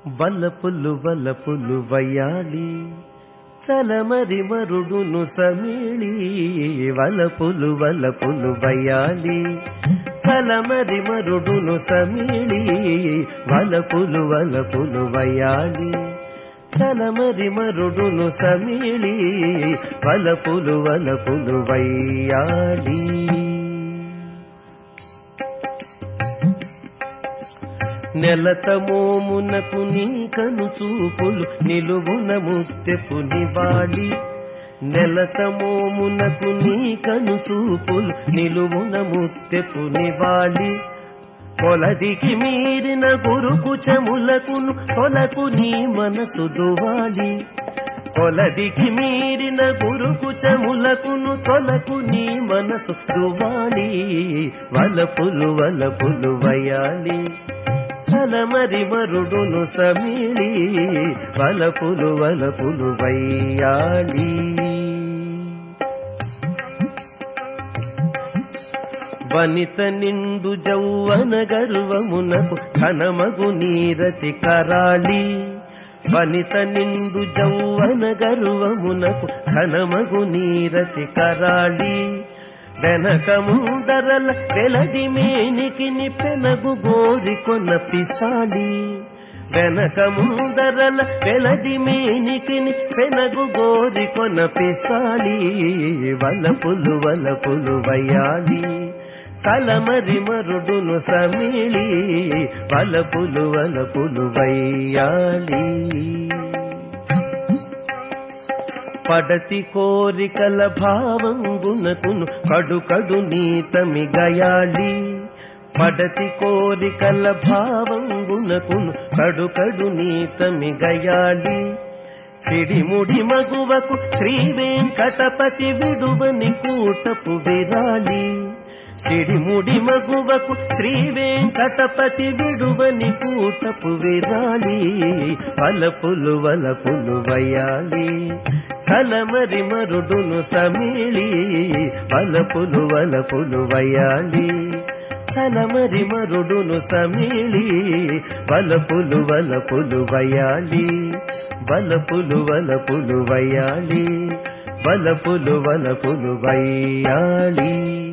వలపులు వలపులు వయాలి చలమరి మరుడును సమీళి వలపులు వలపులు వయాలి చలమరి మరుడును సమీళి వలపులు వలపులు వయాలి చలమరి మరుడును సమీళి వలపులు వలపులు వయ్యాలి నెలత మోమునకు నీ కను చూపులు నిలువున ముత్తెపు నివాళి నెలత మోమునకు నీ కను చూపులు నిలువున ముత్తెపు నివాళి కొలదికి మీరిన గురుకు చెములకును కొలకు నీ మనసు దువాలి కొలదికి మీరిన గురుకు చెములకును తొలకు నీ మనసు దువాలి వలపులు వలపులు వయాలి చలమరి మరుడును సమీళి వలపులు వలపులు వయ్యాలి వనిత నిండు జౌవన గర్వమునకు ఘనమగు నీరతి కరాళి వనిత నిండు జౌవన గర్వమునకు ఘనమగు నీరతి కరాళి వెనక ముందరల వెలది మేనికిని పెనగు గోరి కొన పిసాలి వెనక ముందరల వెలది మేనికిని పెనగు గోరి కొన పిసాలి వలపులు వలపులు వయాలి చలమరి మరుడును సమీళి వలపులు వలపులు వయ్యాలి పడతి కోరికల భావం గుణకును కడు కడు నీతమి గయాళి పడతి కోరికల భావం గుణకును కడు కడు నీతమి గయాళి చిడిముడి మగువకు శ్రీ వెంకటపతి విడువని కూటపు విరాలి చిడిముడి మగువకు శ్రీ వెంకటపతి విడువని కూటపు విరాలి వలపులు వలపులు వయాలి చలమరి మరుడును సమీళి వలపులు వలపులు వయాలి చలమరి మరుడును సమీళి వలపులు వలపులు వయాలి వలపులు వలపులు వయాలి వలపులు వలపులు వయ్యాలి